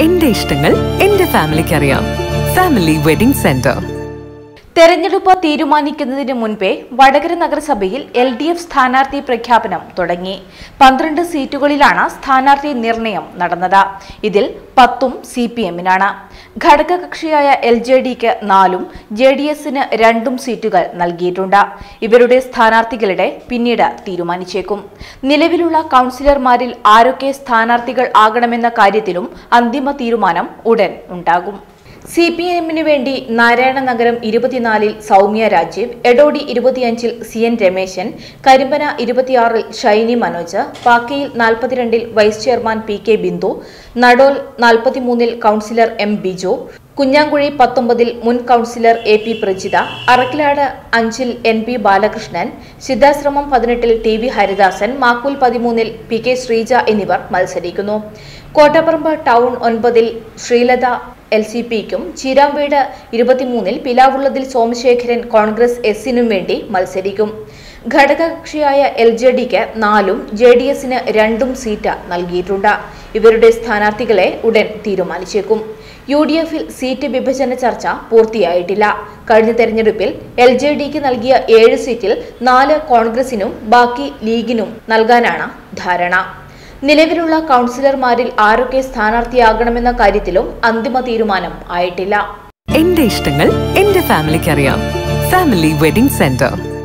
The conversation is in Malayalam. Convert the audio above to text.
എന്റെ ഇഷ്ടങ്ങൾ എന്റെ ഫാമിലിക്ക് അറിയാം ഫാമിലി വെഡിംഗ് സെന്റർ തെരഞ്ഞെടുപ്പ് തീരുമാനിക്കുന്നതിന് മുൻപേ വടകര നഗരസഭയിൽ എൽ ഡി എഫ് സ്ഥാനാർത്ഥി പ്രഖ്യാപനം തുടങ്ങി പന്ത്രണ്ട് സീറ്റുകളിലാണ് സ്ഥാനാർത്ഥി നിർണയം നടന്നത് ഇതിൽ പത്തും സി പി എമ്മിനാണ് ഘടകകക്ഷിയായ എൽ ജെ ഡിക്ക് നാലും ജെ ഡി എസിന് രണ്ടും സീറ്റുകൾ നൽകിയിട്ടുണ്ട് ഇവരുടെ സ്ഥാനാർത്ഥികളുടെ പിന്നീട് തീരുമാനിച്ചേക്കും നിലവിലുള്ള കൗൺസിലർമാരിൽ ആരൊക്കെ സ്ഥാനാർത്ഥികൾ ആകണമെന്ന കാര്യത്തിലും അന്തിമ തീരുമാനം ഉടൻ ഉണ്ടാകും സി പി എമ്മിന് വേണ്ടി നാരായണ നഗരം ഇരുപത്തിനാലിൽ സൗമ്യ രാജീവ് എടോടി ഇരുപത്തിയഞ്ചിൽ സി എൻ രമേശൻ കരിമ്പന ഇരുപത്തിയാറിൽ ഷൈനി മനോജ് പാക്കയിൽ നാൽപ്പത്തിരണ്ടിൽ vice chairman P K Bindu Nadol നാൽപ്പത്തിമൂന്നിൽ കൌൺസിലർ എം ബിജു കുഞ്ഞാങ്കുഴി പത്തൊമ്പതിൽ മുൻ councillor A P Prajitha Arakkilad അഞ്ചിൽ എൻ പി ബാലകൃഷ്ണൻ സിദ്ധാശ്രമം പതിനെട്ടിൽ ടി വി ഹരിദാസൻ മാക്കൂൽ പതിമൂന്നിൽ പി കെ ശ്രീജ എന്നിവർ മത്സരിക്കുന്നു കോട്ടപ്പറമ്പ് ടൗൺ ഒൻപതിൽ ശ്രീലത എൽ സി പിക്കും ചീരാംവീട് ഇരുപത്തിമൂന്നിൽ പിലാവുള്ളതിൽ സോമശേഖരൻ കോൺഗ്രസ് എസിനും വേണ്ടി മത്സരിക്കും ഘടകകക്ഷിയായ എൽ ജെ ഡിക്ക് നാലും ജെ ഡി എസിന് രണ്ടും സീറ്റ് നൽകിയിട്ടുണ്ട് ഇവരുടെ സ്ഥാനാർത്ഥികളെ ഉടൻ തീരുമാനിച്ചേക്കും യു ഡി എഫിൽ സീറ്റ് വിഭജന ചർച്ച പൂർത്തിയായിട്ടില്ല കഴിഞ്ഞ തെരഞ്ഞെടുപ്പിൽ എൽ ജെ ഡിക്ക് നൽകിയ ഏഴ് സീറ്റിൽ നാല് കോൺഗ്രസിനും ബാക്കി ലീഗിനും നൽകാനാണ് ധാരണ നിലവിലുള്ള കൗൺസിലർമാരിൽ ആരൊക്കെ സ്ഥാനാർത്ഥിയാകണമെന്ന കാര്യത്തിലും അന്തിമ തീരുമാനം ആയിട്ടില്ല എന്റെ ഇഷ്ടങ്ങൾ എന്റെ ഫാമിലിക്ക് അറിയാം ഫാമിലി വെഡിംഗ് സെന്റർ